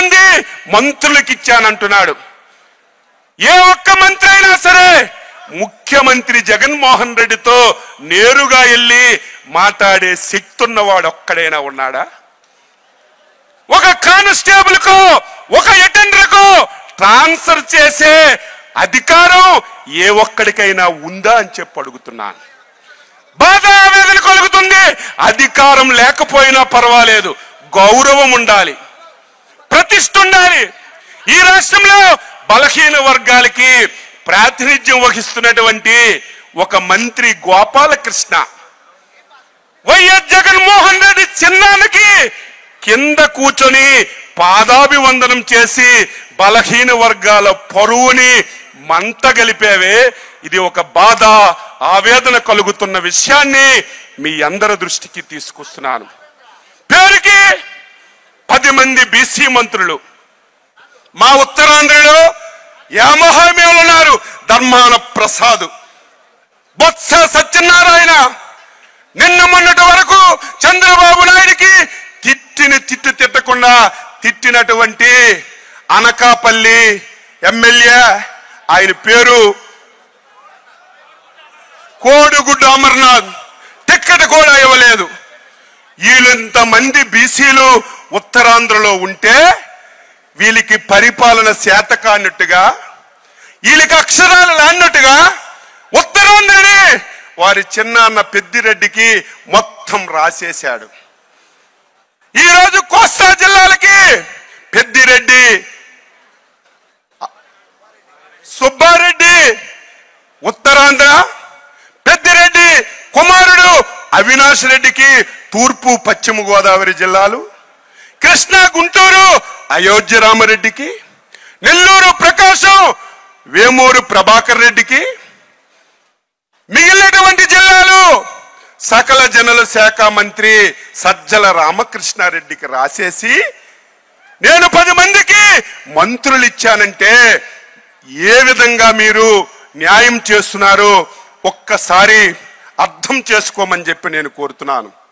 మంది మంత్రులకు ఇచ్చానంటున్నాడు ఏ ఒక్క మంత్రి అయినా సరే ముఖ్యమంత్రి జగన్మోహన్ రెడ్డితో నేరుగా వెళ్ళి మాట్లాడే శక్తి ఉన్నవాడు ఒక్కడైనా ఉన్నాడా ఒక కానిస్టేబుల్ కు ఒక అటెండర్ కు ట్రాన్స్ఫర్ చేసే అధికారం ఏ ఒక్కడికైనా ఉందా అని చెప్పి అడుగుతున్నాను బాధ ఆవేదన కలుగుతుంది అధికారం లేకపోయినా పర్వాలేదు గౌరవం ఉండాలి ప్రతిష్ఠ ఉండాలి ఈ రాష్ట్రంలో బలహీన వర్గాలకి ప్రాతినిధ్యం వహిస్తున్నటువంటి ఒక మంత్రి గోపాలకృష్ణ వైఎస్ జగన్మోహన్ రెడ్డి చిన్నానికి కింద కూర్చొని పాదాభివందనం చేసి బలహీన వర్గాల పరువుని మంట గలిపేవే ఇది ఒక బాధ ఆవేదన కలుగుతున్న విషయాన్ని మీ అందరి దృష్టికి తీసుకొస్తున్నాను పేరుకి పది మంది బీసీ మంత్రులు మా ఉత్తరాంధ్రలో యామహామీలు ఉన్నారు ధర్మాన ప్రసాద్ బొత్స సత్యనారాయణ నిన్న మొన్నటి వరకు చంద్రబాబు నాయుడికి తిట్టిన తిట్టు తిట్టకుండా తిట్టినటువంటి అనకాపల్లి ఎమ్మెల్యే ఆయన పేరు కోడుగుడ్డు అమర్నాథ్ టిక్కెట్ కూడా ఇవ్వలేదు వీళ్ళంత మంది బీసీలు ఉత్తరాంధ్రలో ఉంటే వీళ్ళకి పరిపాలన శాత కానట్టుగా వీళ్ళకి అక్షరాలు లాన్నట్టుగా ఉత్తరాంధ్రని వారి చిన్నాన్న పెద్దిరెడ్డికి మొత్తం రాసేశాడు ఈ రోజు కోస్తా జిల్లాలకి పెద్దిరెడ్డి సుబ్బారెడ్డి ఉత్తరాంధ్ర పెద్దిరెడ్డి కుమారుడు అవినాష్ రెడ్డికి తూర్పు పశ్చిమ గోదావరి జిల్లాలు కృష్ణా గుంటూరు అయోధ్య రామరెడ్డికి నెల్లూరు ప్రకాశం వేమూరు ప్రభాకర్ రెడ్డికి మిగిలినటువంటి జిల్లాలు సకల జనుల శాఖ మంత్రి సజ్జల రామకృష్ణారెడ్డికి రాసేసి నేను పది మందికి మంత్రులు ఇచ్చానంటే ఏ విధంగా మీరు న్యాయం చేస్తున్నారు ఒక్కసారి అర్థం చేసుకోమని చెప్పి నేను కోరుతున్నాను